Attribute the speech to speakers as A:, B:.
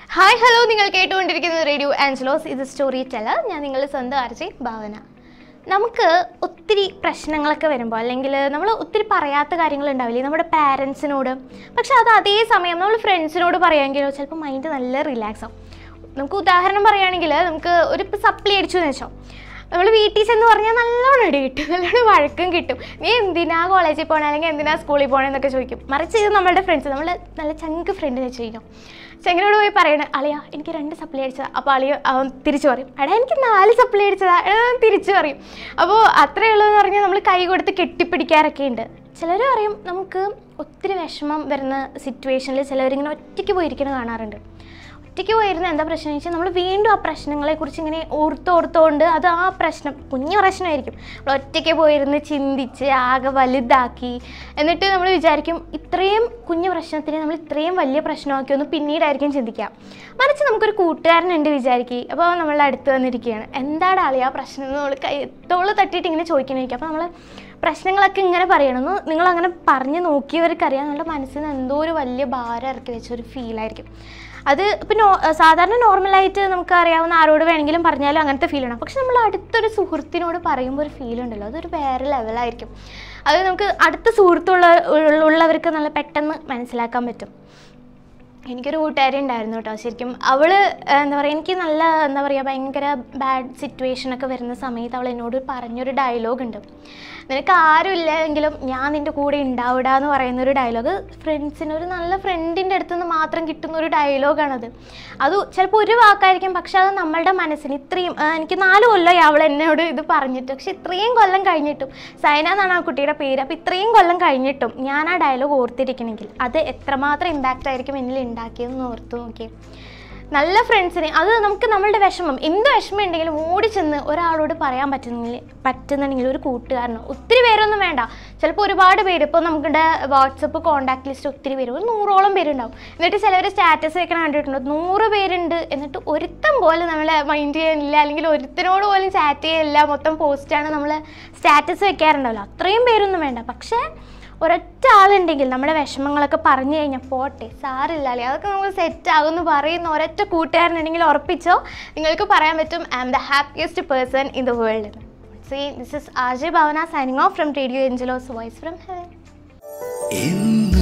A: hi hello നിങ്ങൾ കേട്ടുകൊണ്ടിരിക്കുന്നത് radio ആൻജലോസ് ഇത് സ്റ്റോറി ടെലർ ഞാൻ നിങ്ങളുടെ സ്വന്തം ആർജി ഭാവന നമുക്ക് ഒത്തിരി പ്രശ്നങ്ങളൊക്കെ വരുമ്പോൾ അല്ലെങ്കിൽ നമ്മൾ ഒത്തിരി പറയാത്ത കാര്യങ്ങൾ ഉണ്ടാവില്ലേ നമ്മുടെ പാരൻസിനോട് പക്ഷെ അത് അതേ സമയം നമ്മൾ ഫ്രണ്ട്സിനോട് പറയാമെങ്കിലോ ചിലപ്പോൾ മൈൻഡ് നല്ല റിലാക്സ് ആവും നമുക്ക് ഉദാഹരണം പറയുകയാണെങ്കിൽ നമുക്ക് ഒരു സപ്ലി അടിച്ചു എന്ന് വെച്ചോ നമ്മൾ വീട്ടിൽ ചെന്ന് പറഞ്ഞാൽ നല്ലോണം അടി കിട്ടും നല്ലോണം വഴക്കും കിട്ടും നീ എന്തിനാ കോളേജിൽ പോകണേ അല്ലെങ്കിൽ എന്തിനാ സ്കൂളിൽ പോകണേ എന്നൊക്കെ ചോദിക്കും മറിച്ച് ഇത് നമ്മളുടെ ഫ്രണ്ട്സ് നമ്മൾ നല്ല ചങ്ക് ഫ്രണ്ട് വെച്ചിരിക്കും ചെങ്ങനോട് പോയി പറയണേ അളിയാ എനിക്ക് രണ്ട് സപ്ലൈ അടിച്ചതാ അപ്പോൾ അളിയ അവൻ തിരിച്ചു പറയും എടാ എനിക്ക് നാല് സപ്ലൈ അടിച്ചതാ എടാ അവൻ തിരിച്ചു പറയും അപ്പോൾ അത്രയേ ഉള്ളൂ എന്ന് പറഞ്ഞാൽ നമ്മൾ കൈ കൊടുത്ത് കെട്ടിപ്പിടിക്കാറൊക്കെ ഉണ്ട് ചിലർ പറയും നമുക്ക് ഒത്തിരി വിഷമം വരുന്ന സിറ്റുവേഷനിൽ ചിലവരിങ്ങനെ ഒറ്റയ്ക്ക് പോയിരിക്കുന്നത് കാണാറുണ്ട് ഒറ്റയ്ക്ക് പോയിരുന്ന എന്താ പ്രശ്നം വെച്ചാൽ നമ്മൾ വീണ്ടും ആ പ്രശ്നങ്ങളെക്കുറിച്ച് ഇങ്ങനെ ഓർത്തോർത്തോണ്ട് അത് ആ പ്രശ്നം കുഞ്ഞു പ്രശ്നമായിരിക്കും നമ്മൾ ഒറ്റയ്ക്ക് പോയിരുന്ന് ചിന്തിച്ച് ആകെ വലുതാക്കി എന്നിട്ട് നമ്മൾ വിചാരിക്കും ഇത്രയും കുഞ്ഞു പ്രശ്നത്തിനെ നമ്മൾ ഇത്രയും വലിയ പ്രശ്നമാക്കി ഒന്ന് പിന്നീടായിരിക്കും ചിന്തിക്കുക മറിച്ച് നമുക്കൊരു കൂട്ടുകാരനുണ്ട് വിചാരിക്കുക അപ്പോൾ നമ്മൾ അടുത്ത് വന്നിരിക്കുകയാണ് എന്താണ് ആളി ആ പ്രശ്നം എന്ന് നമ്മൾ കൈ തോള് തട്ടിയിട്ട് ഇങ്ങനെ ചോദിക്കണമായിരിക്കും അപ്പോൾ നമ്മൾ പ്രശ്നങ്ങളൊക്കെ ഇങ്ങനെ പറയണമെന്ന് നിങ്ങളങ്ങനെ പറഞ്ഞ് നോക്കിയവർക്കറിയാം നമ്മുടെ മനസ്സിൽ നിന്ന് എന്തോ ഒരു വലിയ ഭാരം ഇറക്കി വെച്ച ഒരു ഫീലായിരിക്കും അത് ഇപ്പം നോ സാധാരണ നോർമലായിട്ട് നമുക്ക് അറിയാവുന്ന ആരോട് വേണമെങ്കിലും പറഞ്ഞാലും അങ്ങനത്തെ ഫീൽ ആണ് പക്ഷെ നമ്മൾ അടുത്തൊരു സുഹൃത്തിനോട് പറയുമ്പോൾ ഒരു ഫീൽ ഉണ്ടല്ലോ അതൊരു വേറെ ലെവലായിരിക്കും അത് നമുക്ക് അടുത്ത സുഹൃത്തുള്ള ഉള്ളവർക്ക് നല്ല പെട്ടെന്ന് മനസ്സിലാക്കാൻ പറ്റും എനിക്കൊരു കൂട്ടുകാരി ഉണ്ടായിരുന്നു കേട്ടോ ശരിക്കും അവൾ എന്താ പറയുക എനിക്ക് നല്ല എന്താ പറയുക ഭയങ്കര ബാഡ് സിറ്റുവേഷനൊക്കെ വരുന്ന സമയത്ത് അവൾ എന്നോട് പറഞ്ഞൊരു ഡയലോഗ് ഉണ്ട് നിനക്ക് ആരും ഇല്ലെങ്കിലും ഞാൻ നിൻ്റെ കൂടെ ഉണ്ടാവിട എന്ന് പറയുന്ന ഒരു ഡയലോഗ് ഫ്രണ്ട്സിന് ഒരു നല്ല ഫ്രണ്ടിൻ്റെ അടുത്ത് നിന്ന് മാത്രം കിട്ടുന്ന ഒരു ഡയലോഗാണത് അത് ചിലപ്പോൾ ഒരു വാക്കായിരിക്കും പക്ഷെ അത് നമ്മളുടെ മനസ്സിന് ഇത്രയും ആ, എനിക്ക് നാല് കൊല്ലമായി അവൾ എന്നോട് ഇത് പറഞ്ഞിട്ട് പക്ഷെ ഇത്രയും കൊല്ലം കഴിഞ്ഞിട്ടും സൈന എന്നാണ് ആ കുട്ടിയുടെ പേര് അപ്പോൾ ഇത്രയും കൊല്ലം കഴിഞ്ഞിട്ടും ഞാൻ ആ ഡയലോഗ് ഓർത്തിരിക്കണമെങ്കിൽ അത് എത്രമാത്രം ഇമ്പാക്റ്റ് ആയിരിക്കും എന്നിൽ ഉണ്ടാക്കിയതെന്ന് ഓർത്ത് നോക്കി നല്ല ഫ്രണ്ട്സിനെ അത് നമുക്ക് നമ്മളുടെ വിഷമം എന്ത് വിഷമം ഉണ്ടെങ്കിലും ഓടിച്ചെന്ന് ഒരാളോട് പറയാൻ പറ്റുന്നെങ്കിൽ പറ്റുന്നുണ്ടെങ്കിൽ ഒരു കൂട്ടുകാരനോ ഒത്തിരി പേരൊന്നും വേണ്ട ചിലപ്പോൾ ഒരുപാട് പേര് ഇപ്പോൾ നമ്മുടെ വാട്സപ്പ് കോൺടാക്ട് ലിസ്റ്റ് ഒത്തിരി പേര് ഒരു നൂറോളം പേരുണ്ടാവും എന്നിട്ട് ചിലവർ സ്റ്റാറ്റസ് വെക്കണം കണ്ടിട്ടുണ്ട് നൂറ് പേരുണ്ട് എന്നിട്ട് ഒരുത്തം പോലെ നമ്മളെ മൈൻഡ് ചെയ്യാനില്ല അല്ലെങ്കിൽ ഒരുത്തനോട് പോലും ചാറ്റ് ചെയ്യില്ല മൊത്തം പോസ്റ്റാണ് നമ്മൾ സ്റ്റാറ്റസ് വെക്കാറുണ്ടാവില്ല അത്രയും പേരൊന്നും വേണ്ട പക്ഷേ ഒരൊറ്റ ആളുണ്ടെങ്കിൽ നമ്മുടെ വിഷമങ്ങളൊക്കെ പറഞ്ഞു കഴിഞ്ഞാൽ പോട്ടെ സാറില്ല അല്ലേ അതൊക്കെ നമുക്ക് സെറ്റ് ആകുമെന്ന് പറയുന്ന ഒരൊറ്റ കൂട്ടുകാരനുണ്ടെങ്കിൽ ഉറപ്പിച്ചോ നിങ്ങൾക്ക് പറയാൻ പറ്റും I am the happiest person in the world see this is Ajay Bhavana signing off from radio angels voice from heaven
B: ഇന്ന്